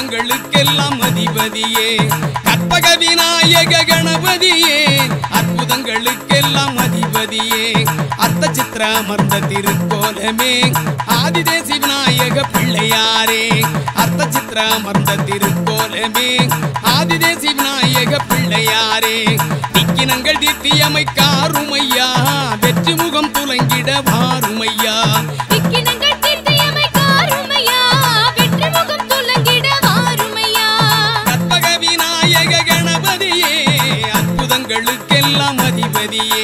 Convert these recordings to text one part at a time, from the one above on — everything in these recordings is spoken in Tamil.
அற்புதங்களுக்கெல்லாம் அதிபதியே கற்பக விநாயக கணபதியே அற்புதங்களுக்கெல்லாம் அதிபதியே அர்த்த சித்திர அமர்ந்த திருக்கோலமே ஆதிதேசி விநாயக பிள்ளையாரே அர்த்த சித்திர அமர்ந்த திருக்கோலமே ஆதிதேசி விநாயக பிள்ளையாரே திக்கினங்கள் தீர்த்தியமை காருமையா வெற்றி முகம் துலங்கிட வாருமையா திக்கினங்கள் தீர்த்தியமை காருமையா வெற்றி முகம் துலங்கிட வாருமையா கற்பக விநாயக கணபதியே அற்புதங்களுக்கெல்லாம் அதிபதியே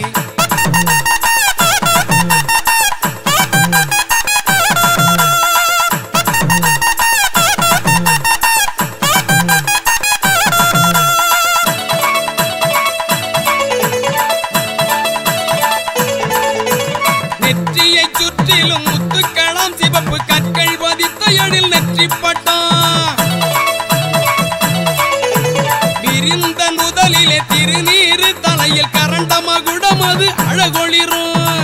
நெற்றியை சுற்றிலும் முத்துக்களம் சிவப்பு கற்கள் பதித்த எழில் நெற்றிப்பட்டான் விரிந்த முதலிலே திருநீரு தலையில் கரண்ட மகுடம் அது அழகொளிரும்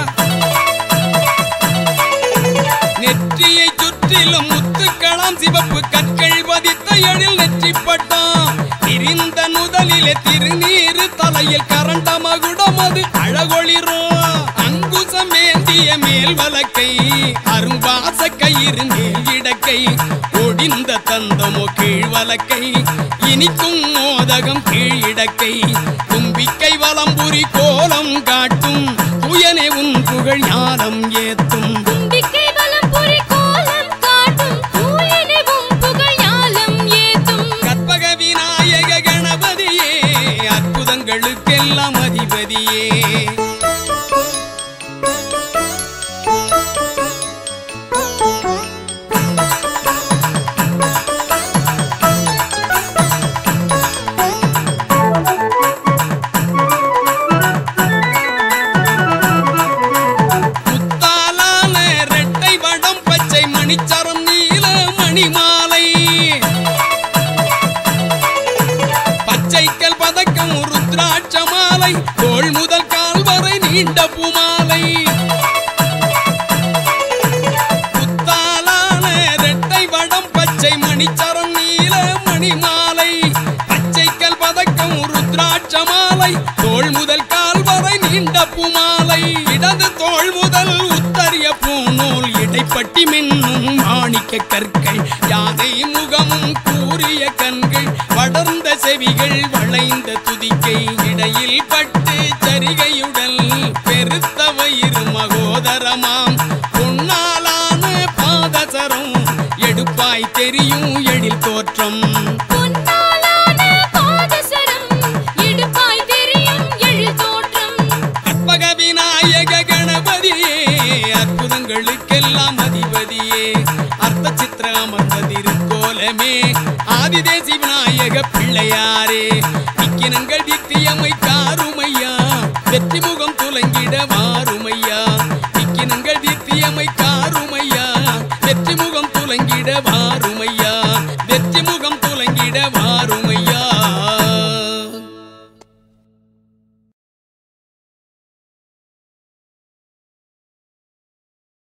நெற்றியை சுற்றிலும் முத்துக்களம் சிவப்பு கற்கள் பதித்த எழில் நெற்றிப்பட்டான் விரிந்த நுதலிலே திருநீரு தலையில் கரண்ட மகுடம் அது அழகொளிரும் அங்குசம் ஏந்திய மேல் வலக்கை அரும்பாச கயிறு மேல் இடக்கை ஒடிந்த தந்தமோ கீழ் வலக்கை இனிக்கும் மோதகம் கீழ் இடக்கை தும்பிக்கை வலம்புரி கோலம் காட்டும் துயனே உன் புகழ் ஞானம் ஏத்தும் தும்பிக்கை வலம் புரி கோலம் காட்டும் தூயனவும் புகழ் ஞாலம் ஏத்தும் கற்பக விநாயக கணபதியே அற்புதங்களுக்கெல்லாம் அதிபதியே முத்தாலான ரெட்டை வடம் பச்சை மணிச்சரம் நீல மணிமாலை பச்சைக்கல் பதக்கம் ருத்ராட்ச மாலை தோள் முதல் கால் வரை நீண்ட பூமாலை முத்தாலான ரெட்டை வடம் பச்சை மணிச்சரம் நீல மணிமாலை பச்சைக்கல் பதக்கம் ருத்ராட்ச மாலை தோள் முதல் கால் வரை நீண்ட பூமாலை இடது தோள் முதல் உத்தரிய பூநூல் இடைப்பட்டி மின்னும் மாணிக்க கற்கள் யானை முகமும் கூறிய கண்கள் வளர்ந்த செவிகள் வளைந்த துதிக்கை இடையில் பட்டு சரிகையுடல் பெருத்த வயிறு மகோதரமாம் பொன்னாலான பாதசரம் எடுப்பாய் தெரியும் எழில் தோற்றம் பொன்னாலான பாதசரம் இடுப்பாய் தெரியும் எழில் தோற்றம் கற்பக விநாயக கணபதியே அற்புதங்களுக்கெல்லாம் அதிபதியே அர்த்த சித்திர அமர்ந்த திருக்கோலமே ஆதிதேசி விநாயக பிள்ளையாரே இக்கினங்கள் தித்தியமை காருமையா வெற்றி முகம் துலங்கிட வாருமையா இக்கினங்கள் தித்தியமை காருமையா வெற்றி முகம் துலங்கிட வாருமையா